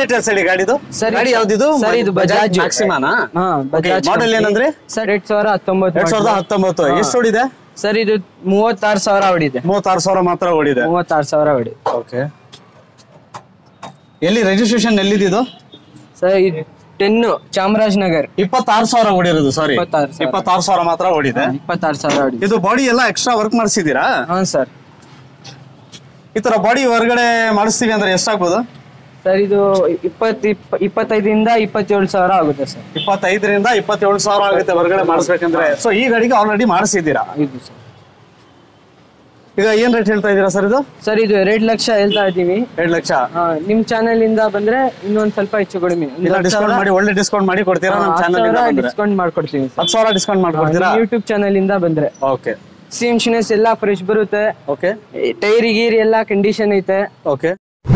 Details ಹೇಳಿ ಗಾಡಿದು sir, ಗಾಡಿ ಇದು- ಯಾವ್ದಿದು ಸರ್, ಇದು ಬಜಾಜ್. ಮ್ಯಾಕ್ಸಿಮಾನ ಹಾ ಬಜಾಜ್ ಮಾಡೆಲ್ company. ಏನಂದ್ರೆ ಸರ್ ಎರಡ್ ಸಾವಿರ ಹತ್ತೊಂಬತ್ತು ಎರಡ್ ಸಾವಿರದ ಹತ್ತೊಂಬತ್ತು ಎಷ್ಟು ಓಡಿದೆ ಸರ್ ಇದು ಮೂವತ್ತಾರು ಸಾವಿರ ಹೊಡಿದೆ ಮೂವತ್ತಾರು ಸಾವಿರ ಮಾತ್ರ ಓಡಿದೆ ಮೂವತ್ತಾರು ಸಾವಿರ ಹೊಡಿ ಓಕೆ ಎಲ್ಲಿ ರಿಜಿಸ್ಟ್ರೇಷನ್ ಎಲ್ಲಿದ್ದು ಸರ್ ಇದು ಟೆನ್ನು ಚಾಮರಾಜನಗರ್ ಇಪ್ಪತ್ತಾರು ಸಾವಿರ ಓಡಿರೋದು ಸಾರಿ ಇಪ್ಪತ್ತಾರು ಸಾವಿರ. ಇಪ್ಪತ್ತಾರು ಸಾವಿರ ಮಾತ್ರ ಓಡಿದೆ ಇಪ್ಪತ್ತಾರು ಸಾವಿರ ಹೊಡಿ ಇದು ಬಾಡಿ ಎಲ್ಲ ಎಕ್ಸ್ಟ್ರಾ ವರ್ಕ್ ಮಾಡಿಸಿದೀರಾ ಹಾ ಸರ್ ಈ ತರ ಬಾಡಿ ಹೊರಗಡೆ ಮಾಡಿಸ್ತೀವಿ ಅಂದ್ರೆ ಎಷ್ಟಾಗ್ಬೋದು ಸರ್ ಇದು ಇಪ್ಪತ್ತು ಇಪ್ಪ ಇಪ್ಪತ್ತೈದರಿಂದ ಇಪ್ಪತ್ತೇಳು ಸಾವಿರ ಆಗುತ್ತೆ ಸರ್ ಇಪ್ಪತ್ತೈದರಿಂದ ಇಪ್ಪತ್ತೇಳು ಸಾವಿರ ಆಗುತ್ತೆ ಹೊರಗಡೆ ಮಾಡಿಸ್ಬೇಕಂದ್ರೆ ಸೊ ಈ ಗಾಡಿಗೆ ಆಲ್ರೆಡಿ ಮಾಡಿಸಿದ್ದೀರಾ ಇದು ಸರ್ ಈಗ ಏನ್ ರೇಟ್ ಹೇಳ್ತಾ ಇದ್ದೀರಾ ಸರ್ ಇದು ಸರ್ ಇದು ಎರಡು ಲಕ್ಷ ಹೇಳ್ತಾ ಇದ್ದೀವಿ ಎರಡು ಲಕ್ಷ ಆ, ನಿಮ್ ಚಾನೆಲ್ ಇಂದ ಬಂದ್ರೆ ಇನ್ನೊಂದ್ ಸ್ವಲ್ಪ ಹೆಚ್ಚು ಕಡಿಮೆ ಒಂದ್ ಇಲ್ಲ ಹತ್ತು ಡಿಸ್ಕೌಂಟ್ ಸಾವಿರ- ಮಾಡಿ ಒಳ್ಳೆ ಡಿಸ್ಕೌಂಟ್ ಮಾಡಿ ಕೊಡ್ತೀರಾ ನಮ್ಮ ಹತ್ತು ಚಾನಲ್ ಸಾವಿರ ಡಿಸ್ಕೌಂಟ್ ಮಾಡ್ಕೊಡ್ತೀವಿ ಸರ್ ಹತ್ತು ಸಾವಿರ ಡಿಸ್ಕೌಂಟ್ ಮಾಡ್ಕೊಡ್ತೀರಾ ಯೂಟ್ಯೂಬ್ ಚಾನೆಲ್ ಇಂದ ಬಂದ್ರೆ ಓಕೆ ಸಿ ಇನ್ಶೂರೆನ್ಸ್ ಎಲ್ಲ ಫ್ರೆಶ್ ಬರುತ್ತೆ ಓಕೆ ಟೈರ್ ಗೀರ್ ಎಲ್ಲ ಕಂಡೀಷನ್ ಐತೆ ಓಕೆ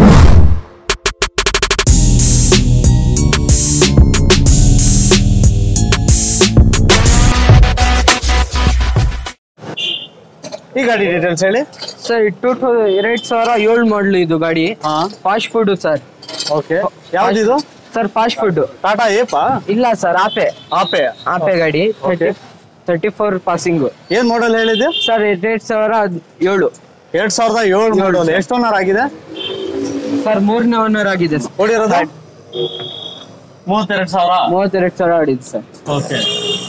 ಈ ಗಾಡಿ ಡೀಟೇಲ್ಸ್ ಹೇಳಿ ಸರ್ ಟೂ ಎರಡ್ ಸಾವಿರ ಏಳು ಮಾಡಲು ಇದು ಗಾಡಿ ಹಾ ಫಾಸ್ಟ್ ಫುಡ್ ಸರ್ ಓಕೆ ಯಾವ್ದಿದು ಸರ್ ಫಾಸ್ಟ್ ಫುಡ್ ಟಾಟಾ ಏಪಾ ಇಲ್ಲ ಸರ್ ಆಪೆ ಆಪೆ ಆಪೆ ಗಾಡಿ Okay. ತರ್ಟಿ ಫೋರ್ ಪಾಸಿಂಗ್ ಏನ್ ಮಾಡೆಲ್ ಹೇಳಿದೆ ಸರ್ ಎರಡ್ ಸಾವಿರ ಹದ್- ಏಳು ಎರಡ್ ಸಾವಿರದ ಏಳು ಮಾಡಲ್ ಎಷ್ಟು ಓನರ್ ಆಗಿದೆ ಸರ್ ಮೂರನೇ ಓನರ್ ಆಗಿದೆ ಸರ್ ಓಡಿರೋದು ಮೂವತ್ತೆರಡು ಸಾವಿರ ಮೂವತ್ತೆರಡು ಸಾವಿರ ಆಡಿದೆ ಸರ್ ಓಕೆ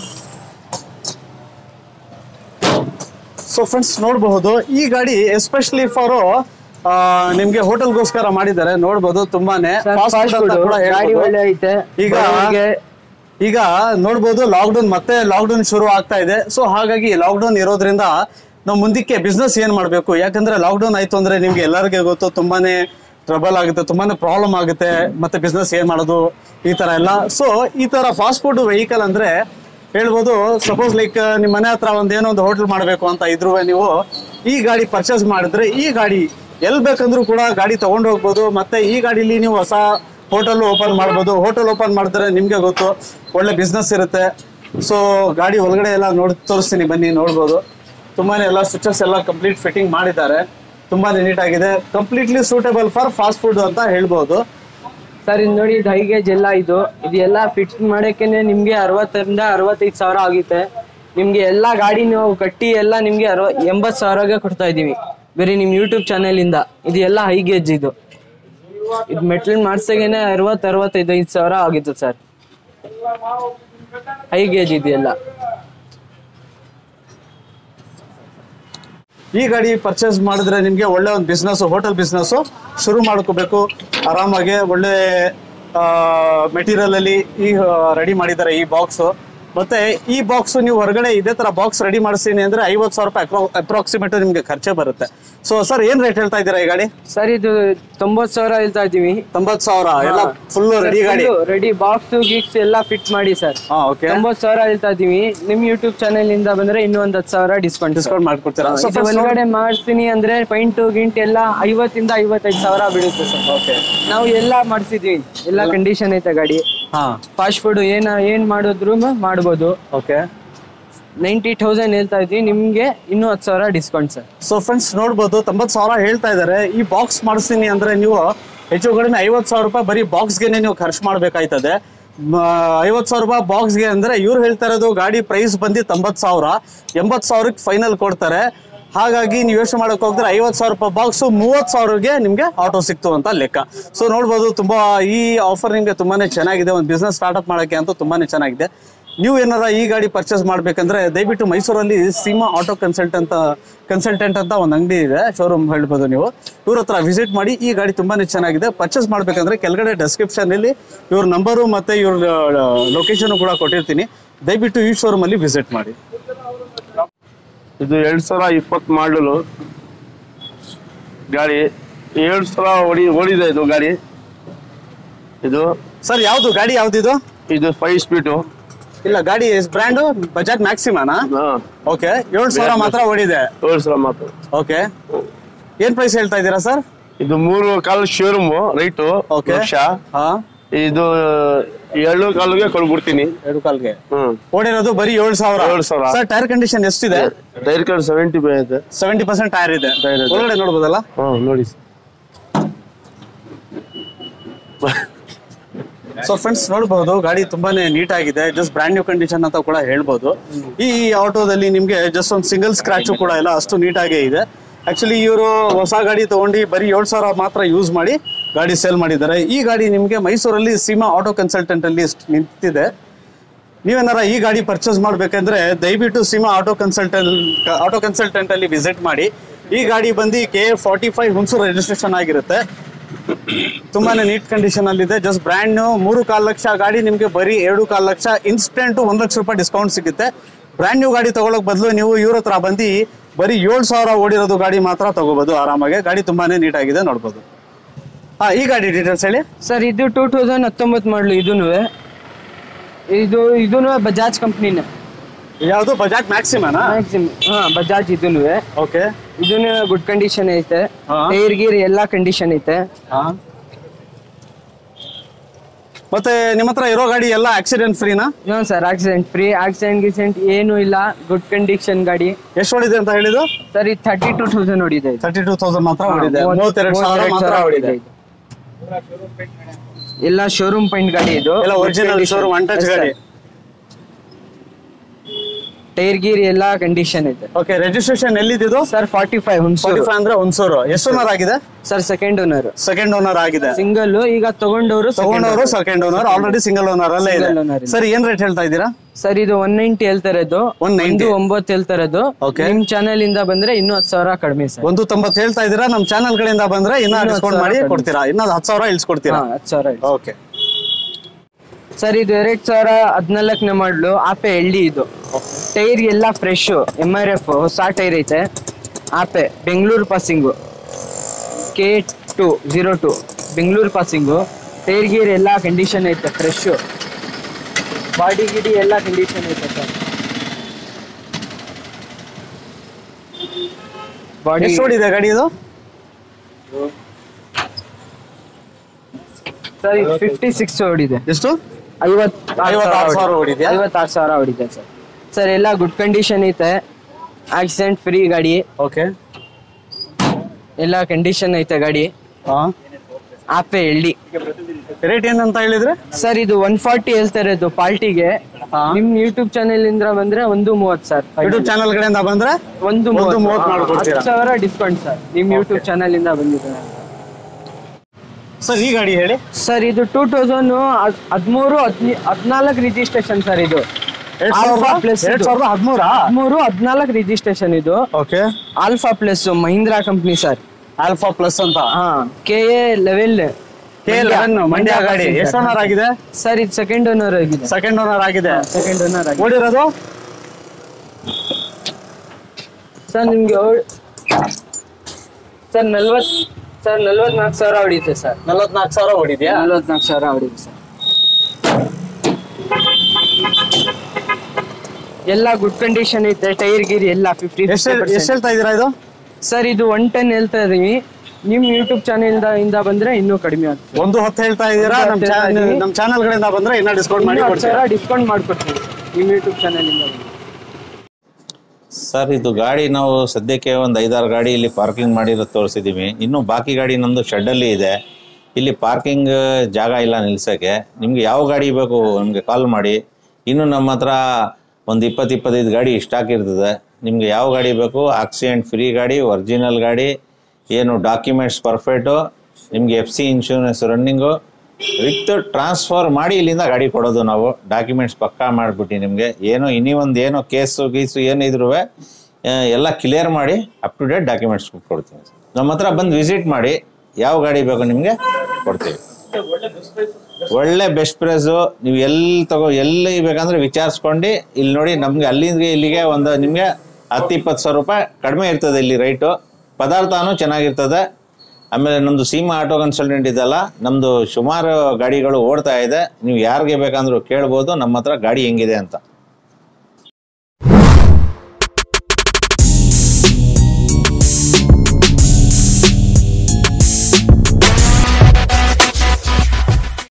ಸೊ ಫ್ರೆಂಡ್ಸ್ ನೋಡಬಹುದು ಈ ಗಾಡಿ ಎಸ್ಪೆಷಲಿ ಫಾರ್ ನಿಮ್ಗೆ ಹೋಟೆಲ್ಗೋಸ್ಕರ ಮಾಡಿದ್ದಾರೆ ನೋಡ್ಬೋದು ತುಂಬಾನೇ ಸರ್ fast ಫಾಸ್ಟ್ food ಅಂತ ಫುಡ್ ಕೂಡ ಗಾಡಿ ಹೇಳ್ಬೋದು. ಒಳ್ಳೆ ಐತೆ ಈಗ ಬಡವ್ರಿಗೆ ಈಗ ನೋಡ್ಬೋದು ಲಾಕ್ಡೌನ್ ಮತ್ತೆ ಲಾಕ್ಡೌನ್ ಶುರು ಆಗ್ತಾ ಇದೆ ಸೊ ಹಾಗಾಗಿ ಲಾಕ್ಡೌನ್ ಇರೋದ್ರಿಂದ ನಾವು ಮುಂದಕ್ಕೆ ಬಿಸ್ನೆಸ್ ಏನ್ ಮಾಡಬೇಕು ಯಾಕಂದ್ರೆ ಲಾಕ್ಡೌನ್ ಆಯ್ತು ಅಂದ್ರೆ ನಿಮ್ಗೆ ಎಲ್ಲರಿಗೆ ಗೊತ್ತು ತುಂಬಾನೇ ಟ್ರಬಲ್ ಆಗುತ್ತೆ ತುಂಬಾನೇ ಪ್ರಾಬ್ಲಮ್ ಆಗುತ್ತೆ ಮತ್ತೆ ಬಿಸ್ನೆಸ್ ಏನ್ ಮಾಡೋದು ಈ ತರ ಎಲ್ಲ ಸೊ ಈ ತರ ಫಾಸ್ಟ್ ಫುಡ್ ವೆಹಿಕಲ್ ಅಂದ್ರೆ ಹೇಳ್ಬೋದು ಸಪೋಸ್ ಲೈಕ್ ನಿಮ್ಮ ಮನೆ ಹತ್ರ ಒಂದ್ ಏನೋ ಒಂದು ಹೋಟೆಲ್ ಮಾಡಬೇಕು ಅಂತ ಇದ್ರು ನೀವು ಈ ಗಾಡಿ ಪರ್ಚೇಸ್ ಮಾಡಿದ್ರೆ ಈ ಗಾಡಿ ಎಲ್ ಬೇಕಂದ್ರೂ ಕೂಡ ಗಾಡಿ ತಗೊಂಡು ಹೋಗ್ಬೋದು ಮತ್ತೆ ಈ ಗಾಡಿಲಿ ನೀವು ಹೊಸ ಹೋಟೆಲ್ ಓಪನ್ ಮಾಡ್ಬೋದು ಹೋಟೆಲ್ ಓಪನ್ ಮಾಡಿದ್ರೆ ನಿಮ್ಗೆ ಗೊತ್ತು ಒಳ್ಳೆ ಬಿಸ್ನೆಸ್ ಇರುತ್ತೆ ಸೊ ಗಾಡಿ ಒಳಗಡೆ ಎಲ್ಲ ನೋಡಿ ತೋರಿಸ್ತೀನಿ ಬನ್ನಿ ನೋಡ್ಬೋದು ತುಂಬಾನೇ ಎಲ್ಲ ಸ್ವಿಚಸ್ ಎಲ್ಲ ಕಂಪ್ಲೀಟ್ ಫಿಟ್ಟಿಂಗ್ ಮಾಡಿದ್ದಾರೆ ತುಂಬಾನೇ ನೀಟ್ ಆಗಿದೆ completely suitable for fast food ಅಂತ ಹೇಳ್ಬೋದು ಸರ್ ಇದು ನೋಡಿ ಇದು ಹೈ ಗೇಜ್ ಎಲ್ಲ ಇದು ಇದು ಎಲ್ಲ ಫಿಟ್ ಮಾಡಕ್ಕೇನೆ ನಿಮ್ಗೆ ಅರವತ್ತರಿಂದ ಅರವತ್ತೈದು ಸಾವಿರ ಆಗುತ್ತೆ ನಿಮ್ಗೆ ಎಲ್ಲ ಗಾಡಿ ನೀವು ಕಟ್ಟಿ ಎಲ್ಲ ನಿಮ್ಗೆ ಅರವ ಎಂಬತ್ತು ಸಾವಿರಗೆ ಕೊಡ್ತಾ ಇದೀವಿ ಬೇರೆ ನಿಮ್ ಯೂಟ್ಯೂಬ್ ಚಾನೆಲ್ ಇಂದ ಇದು ಎಲ್ಲ ಹೈ ಗೇಜ್ ಇದು ಇದು ಮೆಟ್ಲ್ ಮಾಡ್ಸಗೇನೆ ಅರವತ್ತು ಅರವತ್ತೈದು ಐದು ಸಾವಿರ ಆಗಿತ್ತು ಸರ್ ಹೈ ಗೇಜ್ ಇದು ಎಲ್ಲ ಈ ಗಾಡಿ ಪರ್ಚೇಸ್ ಮಾಡಿದ್ರೆ ನಿಮ್ಗೆ ಒಳ್ಳೆ ಒಂದು ಬಿಸ್ನೆಸ್ ಹೋಟೆಲ್ ಬಿಸ್ನೆಸ್ ಶುರು ಮಾಡ್ಕೋಬೇಕು ಆರಾಮಾಗಿ ಒಳ್ಳೆ ಮೆಟೀರಿಯಲ್ ಅಲ್ಲಿ ಈ ರೆಡಿ ಮಾಡಿದ್ದಾರೆ ಈ ಬಾಕ್ಸ್ ಮತ್ತೆ ಈ ಬಾಕ್ಸ್ ನೀವು ಹೊರಗಡೆ ಇದೇ ತರ ಬಾಕ್ಸ್ ರೆಡಿ ಮಾಡಿಸ್ತೀನಿ ಅಂದ್ರೆ ಐವತ್ತು ಸಾವಿರ ರೂಪಾಯಿ ಅಪ್ರಾಕ್ಸಿಮೇಟ್ ನಿಮ್ಗೆ ಖರ್ಚೆ ಬರುತ್ತೆ ಸೊ ಸರ್ ಏನ್ ರೇಟ್ ಹೇಳ್ತಾ ಇದ್ದೀರಾ ಈ ಗಾಡಿ ಸರ್ ಇದು ತೊಂಬತ್ತು ಸಾವಿರ ಹೇಳ್ತಾ ಇದೀವಿ ತೊಂಬತ್ತು ಸಾವಿರ ಎಲ್ಲ ಫುಲ್ ರೆಡಿ ಗಾಡಿ ರೆಡಿ ಬಾಕ್ಸ್ ಗೀಕ್ಸ್ ಎಲ್ಲ ಫಿಟ್ ಮಾಡಿ ಸರ್ ಹಾ ಓಕೆ ತೊಂಬತ್ತು ಸಾವಿರ ಹೇಳ್ತಾ ಇದೀವಿ ನಿಮ್ ಯೂಟ್ಯೂಬ್ ಚಾನೆಲ್ ಇಂದ ಬಂದ್ರೆ ಇನ್ನೂ ಒಂದ್ ಹತ್ತು ಸಾವಿರ ಡಿಸ್ಕೌಂಟ್ ಡಿಸ್ಕೌಂಟ್ ಮಾಡ್ಕೊಡ್ತೀರಾ ಸೊ ಇದು ಒಳಗಡೆ ಮಾಡ್ತೀನಿ ಅಂದ್ರೆ ಪೈಂಟು ಗಿಂಟ್ ಎಲ್ಲ ಐವತ್ತಿಂದ ಐವತ್ತೈದು ಸಾವಿರ ಬೀಳುತ್ತೆ ಸರ್ ಓಕೆ ನಾವು ಎಲ್ಲ ಮಾಡ್ಸಿದ್ವಿ ಎಲ್ಲ ಕಂಡೀಷನ್ ಐತೆ ಗಾಡಿ ಹಾ ಫಾಸ್ಟ್ ಫುಡ್ ಏನ ಏನ್ ಮಾಡಿದ್ರು ಮಾಡ್ಬೋದು ಓಕೆ ನೈಂಟಿ ತೌಸಂಡ್ ಹೇಳ್ತಾ ಇದ್ವಿ ನಿಮ್ಗೆ ಇನ್ನೂ ಹತ್ತು ಸಾವಿರ ಡಿಸ್ಕೌಂಟ್ ಸರ್ ಸೊ ಫ್ರೆಂಡ್ಸ್ ನೋಡ್ಬೋದು ತೊಂಬತ್ತು ಸಾವಿರ ಹೇಳ್ತಾ ಇದ್ದಾರೆ ಈ ಬಾಕ್ಸ್ ಮಾಡಿಸ್ತೀನಿ ಅಂದ್ರೆ ನೀವು ಹೆಚ್ಚು ಕಡಿಮೆ ಐವತ್ತು ಸಾವಿರ ರೂಪಾಯಿ ಬರೀ ಬಾಕ್ಸ್ಗೆನೆ ನೀವು ಖರ್ಚು ಮಾಡಬೇಕಾಯ್ತದೆ ಐವತ್ತು ಸಾವಿರ ರೂಪಾಯಿ ಬಾಕ್ಸ್ಗೆ ಅಂದ್ರೆ ಇವ್ರು ಹೇಳ್ತಾ ಇರೋದು ಗಾಡಿ ಪ್ರೈಸ್ ಬಂದು ತೊಂಬತ್ತು ಸಾವಿರ ಎಂಬತ್ತು ಸಾವಿರಕ್ಕೆ ಫೈನಲ್ ಕೊಡ್ತಾರೆ ಹಾಗಾಗಿ ನೀವು ಯೋಚನೆ ಮಾಡಕ್ ಹೋಗಿದ್ರೆ ಐವತ್ತು ಸಾವಿರ ರೂಪಾಯಿ ಬಾಕ್ಸು ಮೂವತ್ತು ಸಾವಿರಗೆ ನಿಮಗೆ ಆಟೋ ಸಿಕ್ತು ಅಂತ ಲೆಕ್ಕ ಸೊ ನೋಡ್ಬೋದು ತುಂಬಾ ಈ ಆಫರ್ ನಿಮಗೆ ತುಂಬಾನೇ ಚೆನ್ನಾಗಿದೆ ಒಂದು ಬಿಸ್ನೆಸ್ ಸ್ಟಾರ್ಟ್ಅಪ್ ಮಾಡೋಕ್ಕೆ ಅಂತೂ ತುಂಬಾನೇ ಚೆನ್ನಾಗಿದೆ ನೀವು ಏನಾರ ಈ ಗಾಡಿ ಪರ್ಚೇಸ್ ಮಾಡ್ಬೇಕಂದ್ರೆ ದಯವಿಟ್ಟು ಮೈಸೂರಲ್ಲಿ ಸೀಮಾ ಆಟೋ ಕನ್ಸಲ್ಟ್ ಅಂತ ಕನ್ಸಲ್ಟೆಂಟ್ ಅಂತ ಒಂದು ಅಂಗಡಿ ಇದೆ ಶೋರೂಮ್ ಹೇಳ್ಬೋದು ನೀವು ಇವ್ರ ಹತ್ರ ವಿಸಿಟ್ ಮಾಡಿ ಈ ಗಾಡಿ ತುಂಬಾನೇ ಚೆನ್ನಾಗಿದೆ ಪರ್ಚೇಸ್ ಮಾಡ್ಬೇಕಂದ್ರೆ ಕೆಳಗಡೆ description ಅಲ್ಲಿ ಇವ್ರ ನಂಬರು ಮತ್ತೆ ಇವ್ರ ಲೊಕೇಶನ್ ಕೂಡ ಕೊಟ್ಟಿರ್ತೀನಿ ದಯವಿಟ್ಟು ಈ ಶೋರೂಮ್ ಅಲ್ಲಿ ವಿಸಿಟ್ ಮಾಡಿ ಇದು ಎರಡ್ ಸಾವಿರ ಇಪ್ಪತ್ ಮಾಡಲು ಗಾಡಿ ಏಳು ಸಾವಿರ ಓಡಿ ಓಡಿದೆ ಇದು ಗಾಡಿ ಇದು ಸರ್ ಯಾವ್ದು ಗಾಡಿ ಯಾವ್ದಿದು ಇದು ಫೈವ್ ಸ್ಪೀಡು ಇಲ್ಲ ಗಾಡಿ ಬ್ರ್ಯಾಂಡು ಬಜಾಜ್ ಮ್ಯಾಕ್ಸಿಮಾನಾ ಹಾ ಓಕೆ ಏಳು ಸಾವಿರ ಮಾತ್ರ ಓಡಿದೆ ಏಳು ಸಾವಿರ ಮಾತ್ರ ಓಕೆ ಏನ್ ಪ್ರೈಸ್ ಹೇಳ್ತಾ ಇದ್ದೀರಾ ಸರ್ ಇದು ಮೂರು ಕಾಲು ಶೋರೂಮು ರೈಟು Okay. ಲಕ್ಷ ಹಾ ಇದು ಎರಡು ಕಾಲಿಗೆ ಕೊಡ್ಬಿಡ್ತೀನಿ ಎರಡು ಕಾಲ್ಗೆ ಹ್ಮ್ ಓಡಿರೋದು ಬರೀ ಏಳು ಸಾವಿರ ಏಳು ಸಾವಿರ. ಸರ್ ಟೈರ್ ಕಂಡೀಷನ್ ಎಷ್ಟಿದೆ ಟೈರ್ ಕಾರ್ಡ್ ಸೆವೆಂಟಿ ಫೈವ್ ಐತೆ ಸೆವೆಂಟಿ ಪರ್ಸೆಂಟ್ ಟೈರ್ ಇದೆ Tyre ಇದೆ. ಒಳಗಡೆ ನೋಡ್ಬೋದಲ್ಲ ಹ್ಮ್ ನೋಡಿ ಸೊ ಫ್ರೆಂಡ್ಸ್ ನೋಡಬಹುದು ಗಾಡಿ ತುಂಬಾನೇ ನೀಟ್ ಆಗಿದೆ ಜಸ್ಟ್ ಬ್ರ್ಯಾಂಡ್ ನ್ಯೂ ಕಂಡೀಷನ್ ಅಂತ ಕೂಡ ಹೇಳ್ಬೋದು ಈ ಆಟೋದಲ್ಲಿ ನಿಮ್ಗೆ ಜಸ್ಟ್ ಒಂದು ಸಿಂಗಲ್ ಸ್ಕ್ರಾಚು ಕೂಡ ಇಲ್ಲ ಅಷ್ಟು ನೀಟಾಗೇ ಇದೆ ಆಕ್ಚುಲಿ ಇವರು ಹೊಸ ಗಾಡಿ ತಗೊಂಡು ಬರೀ ಏಳು ಸಾವಿರ ಮಾತ್ರ ಯೂಸ್ ಮಾಡಿ ಗಾಡಿ ಸೇಲ್ ಮಾಡಿದ್ದಾರೆ ಈ ಗಾಡಿ ನಿಮಗೆ ಮೈಸೂರಲ್ಲಿ ಸೀಮಾ ಆಟೋ ಕನ್ಸಲ್ಟೆಂಟ್ ಅಲ್ಲಿ ನಿಂತಿದೆ ನೀವೇನಾರ ಈ ಗಾಡಿ ಪರ್ಚೇಸ್ ಮಾಡ್ಬೇಕಂದ್ರೆ ದಯವಿಟ್ಟು Seema auto consultant auto consultant ಅಲ್ಲಿ ವಿಸಿಟ್ ಮಾಡಿ ಈ ಗಾಡಿ ಬಂದು K forty five Hunsur registration ಆಗಿರುತ್ತೆ ತುಂಬಾನೇ ನೀಟ್ ಕಂಡೀಷನ್ ಅಲ್ಲಿ ಇದೆ ಜಸ್ಟ್ ಬ್ರ್ಯಾಂಡ್ ನ್ಯೂ ಮೂರು ಕಾಲು ಲಕ್ಷ ಗಾಡಿ ನಿಮಗೆ ಬರೀ ಎರಡು ಕಾಲು ಲಕ್ಷ ಇನ್ಸ್ಟೆಂಟ್ ಒಂದ್ ಲಕ್ಷ ರೂಪಾಯಿ ಡಿಸ್ಕೌಂಟ್ ಸಿಗುತ್ತೆ ಬ್ರ್ಯಾಂಡ್ ನ್ಯೂ ಗಾಡಿ ತಗೊಳಕ್ ಬದಲು ನೀವು ಇವ್ರ ಹತ್ರ ಬಂದು ಬರೀ ಏಳು ಸಾವಿರ ಓಡಿರೋದು ಗಾಡಿ ಮಾತ್ರ ತಗೋಬಹುದು ಆರಾಮಾಗಿ ಗಾಡಿ ತುಂಬಾನೇ ನೀಟ್ ಆಗಿದೆ ನೋಡ್ಬೋದು ಹಾ ಈ ಗಾಡಿ ಡೀಟೇಲ್ಸ್ ಹೇಳಿ ಸರ್ ಇದು ಟೂ ತೌಸಂಡ್ ಹತ್ತೊಂಬತ್ತು ಮಾಡಲು ಇದೂನು ಇದು ಇದೂನು ಬಜಾಜ್ ಕಂಪ್ನಿನೇ ಯಾವುದು ಬಜಾಜ್ ಮ್ಯಾಕ್ಸಿಮನಾ ಮ್ಯಾಕ್ಸಿಮಮ್ ಹಾ ಬಜಾಜ್ ಇದೂನು ಓಕೆ ಇದೂನು ಗುಡ್ ಕಂಡೀಷನ್ ಐತೆ ಹಾ. ಟೈರ್ ಗೀರ್ ಎಲ್ಲಾ ಕಂಡೀಷನ್ ಐತೆ ಹಾ ಮತ್ತೆ ನಿಮ್ಮ ಹತ್ರ ಇರೋ ಗಾಡಿ ಎಲ್ಲ ಆಕ್ಸಿಡೆಂಟ್ ಫ್ರೀನಾ no sir accident free accident ಗಿಕ್ಸಿಡೆಂಟ್ ಏನು ಇಲ್ಲ ಗುಡ್ ಕಂಡೀಷನ್ ಗಾಡಿ ಎಷ್ಟು ಓಡಿದೆ ಅಂತ ಹೇಳಿದ್ದು ಸರ್ ಇದು ಥರ್ಟಿ ಟೂ ತೌಸಂಡ್ ಹೊಡಿದೆ ಇದು. ತರ್ಟಿ ಟೂ ತೌಸಂಡ್ ಮಾತ್ರ ಹಾ, ಓಡಿದೆ ಮೂವತ್ತು- ಮೂವತ್ತೆರಡು ಸಾವಿರ ಮೂವತ್ತೆರಡು ಮಾತ್ರ ಸಾವಿರ ಓಡಿದೆ ಇದು. ಎಲ್ಲ ಶೋರೂಮ್ ಪೈಂಟ್ ಗಾಡಿ ಇದು ಎಲ್ಲ ಒರಿಜಿನಲ್ ಶೋರೂಮ್ ಒನ್ ಟಚ್ ಗಾಡಿ ಟೈರ್ ಗೀರ್ ಎಲ್ಲ ಕಂಡೀಷನ್ ಐತೆ ಓಕೆ ರಿಜಿಸ್ಟ್ರೇಷನ್ ಎಲ್ಲಿದ್ದು sir forty five forty Hunsur five ಅಂದ್ರೆ ಹುಣಸೂರು ಎಷ್ಟು ಓನರ್ ಆಗಿದೆ sir second owner second owner ಆಗಿದೆ ಸಿಂಗಲ್ ಈಗ ತಗೊಂಡವರು ತಗೊಂಡವರು second owner already single owner ಅಲ್ಲೇ ಇದೆ Single owner ಇದೆ. ಸರ್ ಏನ್ ರೇಟ್ ಹೇಳ್ತಾ ಇದ್ದೀರಾ ಸರ್ ಇದು ಒನ್ ನೈಂಟಿ ಹೇಳ್ತಾ ಇರೋದು 190. ಒಂದು ಒಂಬತ್ತು ಹೇಳ್ತಾ ಇರೋದು Okay. ನಿಮ್ ಚಾನೆಲ್ ಇಂದ ಬಂದ್ರೆ ಇನ್ನೂ ಹತ್ತು ಸಾವಿರ ಕಡಿಮೆ ಸರ್ ಒಂದು ತೊಂಬತ್ತು ಹೇಳ್ತಾ ಇದ್ದೀರಾ ನಮ್ ಚಾನಲ್ ಕಡೆಯಿಂದ ಬಂದ್ರೆ ಇನ್ನ ಇನ್ನೂ ಡಿಸ್ಕೌಂಟ್ ಹತ್ತು ಮಾಡಿ ಸಾವಿರ ಕೊಡ್ತೀರಾ ಇನ್ನ ಹತ್ತು ಸಾವಿರ ಇಳಿಸ್ಕೊಡ್ತೀರಾ ಹಾ ಹತ್ತು ಸಾವಿರ ಇದೆ. ಓಕೆ ಸರ್ ಇದು ಎರಡ್ ಸಾವಿರ ಹದಿನಾಲ್ಕನೇ ಮಾಡ್ಲು ಆಪೆ ಎಳ್ಳಿ ಇದು ಟೈರ್ ಎಲ್ಲ ಫ್ರೆಶ್ ಎಮ್ ಆರ್ ಎಫ್ ಹೊಸ ಟೈರ್ ಐತೆ Ape Bengaluru passing K two zero two Bengaluru passing tyre Gir ಎಲ್ಲ ಕಂಡೀಷನ್ ಐತೆ ಫ್ರೆಶ್ ಬಾಡಿ ಗಿಡಿ ಎಲ್ಲ ಕಂಡೀಷನ್ ಐತೆ ಸರ್ ಬಾಡಿ ಎಷ್ಟು ಓಡಿದೆ ಗಾಡಿ ಇದು ಸರ್ ಇದು ಫಿಫ್ಟಿ ಸಿಕ್ಸ್ ಹೊಡಿದೆ ಎಷ್ಟು ಐವತ್ತಾರು ಐವತ್ತಾರು ಸಾವಿರ ಹೊಡಿದ್ಯಾ? ಐವತ್ತಾರು ಸಾವಿರ ಹೊಡಿದೆ ಸರ್ ಸರ್ ಎಲ್ಲ ಗುಡ್ ಕಂಡೀಷನ್ ಐತೆ ಆಕ್ಸಿಡೆಂಟ್ ಫ್ರೀ ಗಾಡಿ ಓಕೆ ಎಲ್ಲ ಕಂಡೀಷನ್ ಐತೆ ಗಾಡಿ ಹಾ ಆಪೆ ಎಳ್ಳಿ ರೇಟ್ ಏನಂತ ಹೇಳಿದ್ರೆ ಸರ್ ಇದು ಒನ್ ಫಾರ್ಟಿ ಹೇಳ್ತಾ ಇರೋದು ಪಾರ್ಟಿಗೆ ಹಾ. ನಿಮ್ ಯೂಟ್ಯೂಬ್ ಚಾನೆಲ್ ಇಂದ ಬಂದ್ರೆ ಒಂದು ಮೂವತ್ ಸರ್ ಯೂಟ್ಯೂಬ್ ಚಾನಲ್ ಕಡೆಯಿಂದ ಬಂದ್ರೆ ಒಂದು ಒಂದು ಮೂವತ್ತು ಮೂವತ್ತು ಮಾಡ್ಕೊಡ್ತೀರಾ? ಹತ್ತು ಸಾವಿರ ಡಿಸ್ಕೌಂಟ್ ಸರ್ ನಿಮ್ ಯೂಟ್ಯೂಬ್ ಚಾನೆಲ್ ಇಂದ ಬಂದಿದೆ ಸರ್ ಈ ಗಾಡಿ ಹೇಳಿ ಸರ್ ಇದು ಟೂ ತೌಸಂಡ್ ಹದಿಮೂರು ಹದಿನಾಲ್ಕು ರಿಜಿಸ್ಟ್ರೇಷನ್ ಸರ್ ಇದು ಎರಡ್ Alpha ಸಾವಿರದ plus ಎರಡ್ ಇದು. ಸಾವಿರದ ಹದಿಮೂರಾ ಹದಿಮೂರು ಹದಿನಾಲ್ಕು ರಿಜಿಸ್ಟ್ರೇಷನ್ ಇದು okay alpha plus Mahindra company sir alpha plus ಅಂತ ಹಾ K A eleven K eleven Mandya ಗಾಡಿ ಎಷ್ಟು ಓನರ್ ಆಗಿದೆ ಸರ್ ಇದು ಸೆಕೆಂಡ್ ಓನರ್ ಆಗಿದೆ ಸೆಕೆಂಡ್ ಓನರ್ ಆಗಿದೆ ಸೆಕೆಂಡ್ ಓನರ್ ಆಗಿದೆ ಓಡಿರೋದು ಸರ್ ನಿಮ್ಗೆ ಓ- ಸರ್ ನಲ್ವತ್ ಸರ್ ನಲ್ವತ್ನಾಲ್ಕು ಸಾವಿರ ಹೊಡಿತೆ ಸರ್ ನಲವತ್ನಾಲ್ಕು ಸಾವಿರ ಓಡಿದ್ಯಾ ನಲ್ವತ್ನಾಲ್ಕು ಸಾವಿರ ಹೊಡಿತೆ ಸರ್ ಎಲ್ಲ ಗುಡ್ ಕಂಡೀಷನ್ ಐತೆ ಟೈರ್ ಗೀರ್ ಎಲ್ಲ ಫಿಫ್ಟಿ ಎಷ್ಟು ಎಷ್ಟು ಹೇಳ್ತಾ ಇದೀರಾ ಇದು ಸರ್ ಇದು ಒನ್ ಟೆನ್ ಹೇಳ್ತಾ ಇದೀವಿ ನಿಮ್ ಯೂಟ್ಯೂಬ್ ಚಾನೆಲ್ ಇಂದ ಬಂದ್ರೆ ಇನ್ನೂ ಕಡಿಮೆ ಆಗ್ತದೆ ಒಂದು ಹತ್ತು ಹೇಳ್ತಾ ಇದೀರಾ ಒಂದು ನಮ್ ಹತ್ತು ಹೇಳ್ತಾ ಚಾನಲ್ ಇದೀನಿ. ನಮ್ ಚಾನಲ್ ಕಡೆಯಿಂದ ಬಂದ್ರೆ ಇನ್ನ ಡಿಸ್ಕೌಂಟ್ ಮಾಡಿ ಇನ್ನೂ ಹತ್ತು ಕೊಡ್ತೀರಾ ಸಾವಿರ ಡಿಸ್ಕೌಂಟ್ ಮಾಡ್ಕೊಡ್ತೀವಿ ನಿಮ್ ಯೂಟ್ಯೂಬ್ ಚಾನೆಲ್ ಇಂದ ಬಂದ್ರೆ. ಸರ್ ಇದು ಗಾಡಿ ನಾವು ಸದ್ಯಕ್ಕೆ ಒಂದು ಐದಾರು ಗಾಡಿ ಇಲ್ಲಿ ಪಾರ್ಕಿಂಗ್ ಮಾಡಿರೋದು ತೋರಿಸಿದ್ದೀವಿ ಇನ್ನು ಬಾಕಿ ಗಾಡಿ ನಮ್ಮದು ಶೆಡ್ಡಲ್ಲಿ ಇದೆ ಇಲ್ಲಿ ಪಾರ್ಕಿಂಗ್ ಜಾಗ ಇಲ್ಲ ನಿಲ್ಸೋಕ್ಕೆ ನಿಮ್ಗೆ ಯಾವ ಗಾಡಿ ಬೇಕು ನಿಮಗೆ ಕಾಲ್ ಮಾಡಿ ಇನ್ನು ನಮ್ಮ ಹತ್ರ ಒಂದು ಇಪ್ಪತ್ತು ಇಪ್ಪತ್ತೈದು ಗಾಡಿ ಸ್ಟಾಕ್ ಇರ್ತದೆ ನಿಮಗೆ ಯಾವ ಗಾಡಿ ಬೇಕು ಆಕ್ಸಿಡೆಂಟ್ ಫ್ರೀ ಗಾಡಿ ಒರಿಜಿನಲ್ ಗಾಡಿ ಏನು ಡಾಕ್ಯುಮೆಂಟ್ಸ್ ಪರ್ಫೆಕ್ಟು ನಿಮಗೆ F C insurance running with transfer ಮಾಡಿ ಇಲ್ಲಿಂದ ಗಾಡಿ ಕೊಡೋದು ನಾವು ಡಾಕ್ಯುಮೆಂಟ್ಸ್ ಪಕ್ಕಾ ಮಾಡಿಬಿಟ್ಟು ನಿಮಗೆ ಏನು ಇನ್ನೂ ಒಂದು ಏನೋ ಕೇಸು ಗೀಸು ಏನಿದ್ರು ಎಲ್ಲ ಕ್ಲಿಯರ್ ಮಾಡಿ ಅಪ್ ಟು ಡೇಟ್ ಡಾಕ್ಯುಮೆಂಟ್ಸ್ ಕೊಡ್ತೀವಿ ನಮ್ಮ ಹತ್ರ ಬಂದು ವಿಸಿಟ್ ಮಾಡಿ ಯಾವ ಗಾಡಿ ಬೇಕು ನಿಮಗೆ ಕೊಡ್ತೀವಿ ಒಳ್ಳೆ ಬೆಸ್ಟ್ ಪ್ರೈಸು ನೀವು ಎಲ್ಲಿ ತಗೋ ಎಲ್ಲಿ ಬೇಕಂದ್ರೆ ವಿಚಾರಿಸ್ಕೊಂಡು ಇಲ್ಲಿ ನೋಡಿ ನಮಗೆ ಅಲ್ಲಿಂದ ಇಲ್ಲಿಗೆ ಒಂದು ನಿಮಗೆ ಹತ್ತು ಇಪ್ಪತ್ತು ಸಾವಿರ ರೂಪಾಯಿ ಕಡಿಮೆ ಇರ್ತದೆ ಇಲ್ಲಿ ರೈಟು ಪದಾರ್ಥನೂ ಚೆನ್ನಾಗಿರ್ತದೆ ಆಮೇಲೆ ನಮ್ಮದು ಸೀಮಾ ಆಟೋ ಕನ್ಸಲ್ಟೆಂಟ್ ಇದೆಲ್ಲ ನಮ್ಮದು ಸುಮಾರು ಗಾಡಿಗಳು ಓಡ್ತಾ ಇದೆ ನೀವು ಯಾರಿಗೆ ಬೇಕಂದ್ರೂ ಕೇಳ್ಬೋದು ನಮ್ಮ ಹತ್ರ ಗಾಡಿ ಹೆಂಗಿದೆ ಅಂತ